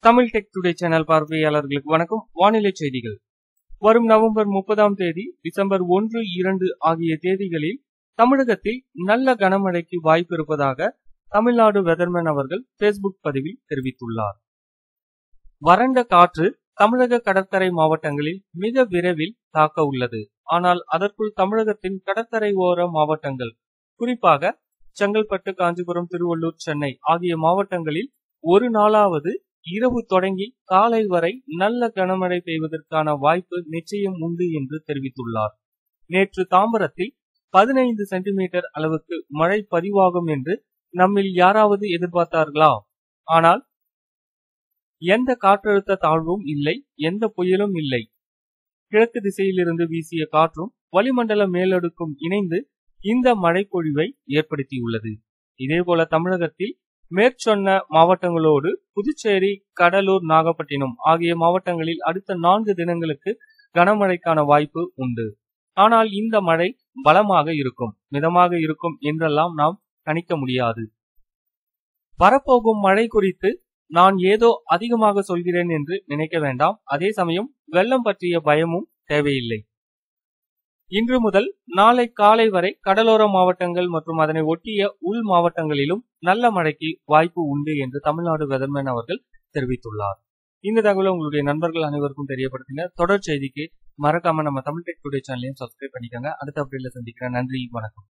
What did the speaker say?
Tamil tech today channel பார்வையாளர்களுக்கு வணக்கம் வானிலை செய்திகள் வரும் நவம்பர் முப்பதாம் தேதி டிசம்பர் ஒன்று இரண்டு ஆகிய தேதிகளில் தமிழகத்தில் நல்ல கனமழைக்கு வாய்ப்பு இருப்பதாக தமிழ்நாடு வெதர்மேன் அவர்கள் பேஸ்புக் பதிவில் தெரிவித்துள்ளார் வறண்ட காற்று தமிழக கடற்கரை மாவட்டங்களில் மிக விரைவில் தாக்க உள்ளது ஆனால் அதற்குள் தமிழகத்தின் கடற்கரை ஓர மாவட்டங்கள் குறிப்பாக செங்கல்பட்டு காஞ்சிபுரம் திருவள்ளூர் சென்னை ஆகிய மாவட்டங்களில் ஒரு நாளாவது இரவு தொடங்கி காலை வரை நல்ல கனமழை பெய்வதற்கான வாய்ப்பு நிச்சயம் உண்டு என்று தெரிவித்துள்ளார் நேற்று தாம்பரத்தில் பதினைந்து சென்டிமீட்டர் அளவுக்கு மழை பதிவாகும் என்று நம்மில் யாராவது எதிர்பார்த்தார்களா ஆனால் எந்த காற்றழுத்த தாழ்வும் இல்லை எந்த புயலும் இல்லை கிழக்கு திசையிலிருந்து வீசிய காற்றும் வளிமண்டல மேலடுக்கும் இணைந்து இந்த மழைப்பொழிவை ஏற்படுத்தியுள்ளது இதேபோல தமிழகத்தில் மேற்சொன்ன மாவட்டங்களோடு புதுச்சேரி கடலூர் நாகப்பட்டினம் ஆகிய மாவட்டங்களில் அடுத்த நான்கு தினங்களுக்கு கனமழைக்கான வாய்ப்பு உண்டு ஆனால் இந்த மழை பலமாக இருக்கும் மிதமாக இருக்கும் என்றெல்லாம் நாம் கணிக்க முடியாது வரப்போகும் மழை குறித்து நான் ஏதோ அதிகமாக சொல்கிறேன் என்று நினைக்க வேண்டாம் அதே சமயம் வெள்ளம் பற்றிய பயமும் தேவையில்லை இன்று முதல் நாளை காலை வரை கடலோர மாவட்டங்கள் மற்றும் அதனை ஒட்டிய உள் மாவட்டங்களிலும் நல்ல மழைக்கு வாய்ப்பு உண்டு என்று தமிழ்நாடு வெதர்மேன் அவர்கள் தெரிவித்துள்ளார் இந்த தகவலை உங்களுடைய நண்பர்கள் அனைவருக்கும் தெரியப்படுத்துங்க தொடர் செய்திக்கு மறக்காம நம்ம தமிழ் டெக் டுடே சேனலையும் சப்ஸ்கிரைப் பண்ணிக்கோங்க அடுத்த அப்படியில் சந்திக்கிறேன் நன்றி வணக்கம்